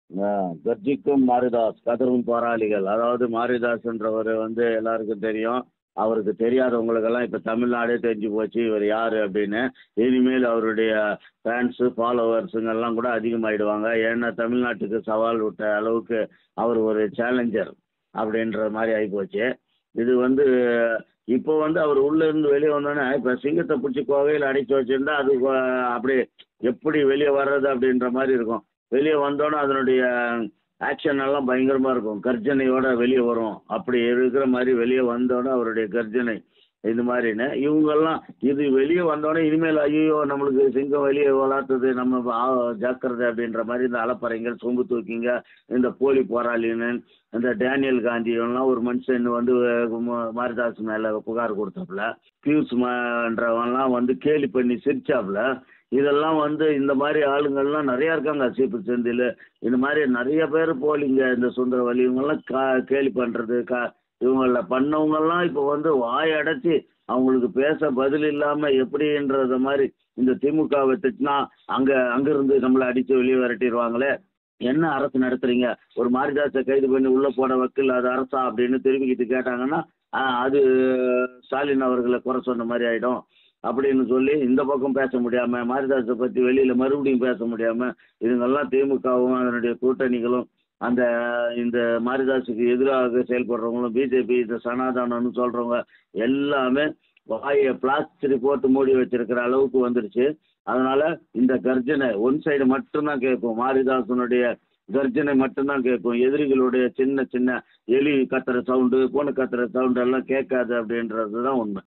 ஆ கர்ஜிக்கும் மாரிதாஸ் கதரும் போராளிகள் அதாவது மாரிதாஸ்ன்றவர் வந்து எல்லாருக்கும் தெரியும் அவருக்கு தெரியாதவங்களுக்கெல்லாம் இப்போ தமிழ்நாடே தெரிஞ்சு போச்சு இவர் யார் அப்படின்னு இனிமேல் அவருடைய ஃபேன்ஸு ஃபாலோவர்ஸுங்கெல்லாம் கூட அதிகமாகிடுவாங்க ஏன்னா தமிழ்நாட்டுக்கு சவால் விட்ட அளவுக்கு அவர் ஒரு சேலஞ்சர் அப்படின்ற மாதிரி ஆகிப்போச்சு இது வந்து இப்போ வந்து அவர் உள்ளே இருந்து வெளியே வந்தோடனே இப்போ சிங்கத்தை பிடிச்சி கோவையில் அடைச்சி வச்சுருந்தா அது கொ- அப்படியே எப்படி வெளியே வர்றது அப்படின்ற மாதிரி இருக்கும் வெளியே வந்தோடனே அதனுடைய ஆக்ஷன் எல்லாம் பயங்கரமாக இருக்கும் கர்ஜனையோட வெளியே வரும் அப்படி இருக்கிற மாதிரி வெளியே வந்தோடனே அவருடைய கர்ஜனை இது மாதிரின்னு இவங்கெல்லாம் இது வெளியே வந்தோடனே இனிமேல் ஐயோ நம்மளுக்கு சிங்கம் வெளியே வளர்த்தது நம்ம ஆ- ஜாக்கிரதை அப்படின்ற மாதிரி இந்த அலப்பறைங்கள் சொம்பு தூக்கிங்க இந்த போலி போராளின்னு இந்த டேனியல் காந்தி எல்லாம் ஒரு மனுஷன் வந்து ம- மாரிதாஸ் மேலே புகார் கொடுத்தாப்புல பியூஸ் மன்றவன்லாம் வந்து கேலி பண்ணி சிரிச்சாப்புல இதெல்லாம் வந்து இந்த மாதிரி ஆளுங்கள்லாம் நிறையா இருக்காங்க சீப்பு செந்தில் இந்த மாதிரி நிறைய பேர் போலிங்க இந்த சுந்தரவல்லி இவங்கெல்லாம் கா கேலி பண்ணுறது கா இவங்கள பண்ணவங்கெல்லாம் இப்போ வந்து வாய் அடைச்சி அவங்களுக்கு பேச பதில் இல்லாமல் எப்படின்றத மாதிரி இந்த திமுகவை திட்டினா அங்கே அங்கேருந்து நம்மளை அடித்து வெளியே விரட்டிடுவாங்களே என்ன அரசு நடத்துறீங்க ஒரு மாரிதாஸை கைது பண்ணி உள்ளே போட வக்கீல் அது அரசா அப்படின்னு திரும்பிக்கிட்டு கேட்டாங்கன்னா ஆ, அது ஸ்டாலின் அவர்களை குறை சொன்ன மாதிரி ஆகிடும் அப்படின்னு சொல்லி இந்த பக்கம் பேச முடியாமல் மாரிதாஸை பற்றி வெளியில் மறுபடியும் பேச முடியாமல் இதுங்கெல்லாம் திமுகவும் அதனுடைய கூட்டணிகளும் அந்த இந்த மாரிதாஸுக்கு எதிராக செயல்படுறவங்களும் பிஜேபி இந்த சனாதனம்னு சொல்கிறவங்க எல்லாமே வாயை பிளாஸ்டிக் போட்டு மூடி வச்சிருக்கிற அளவுக்கு வந்துருச்சு அதனால இந்த கர்ஜனை ஒன் சைடு மட்டும்தான் கேட்கும் மாரிதாசனுடைய கர்ஜனை மட்டும்தான் கேட்கும் எதிரிகளுடைய சின்ன சின்ன எலி கத்துற சவுண்டு பூனை கத்துற சவுண்டு எல்லாம் கேட்காது அப்படின்றது தான் உண்மை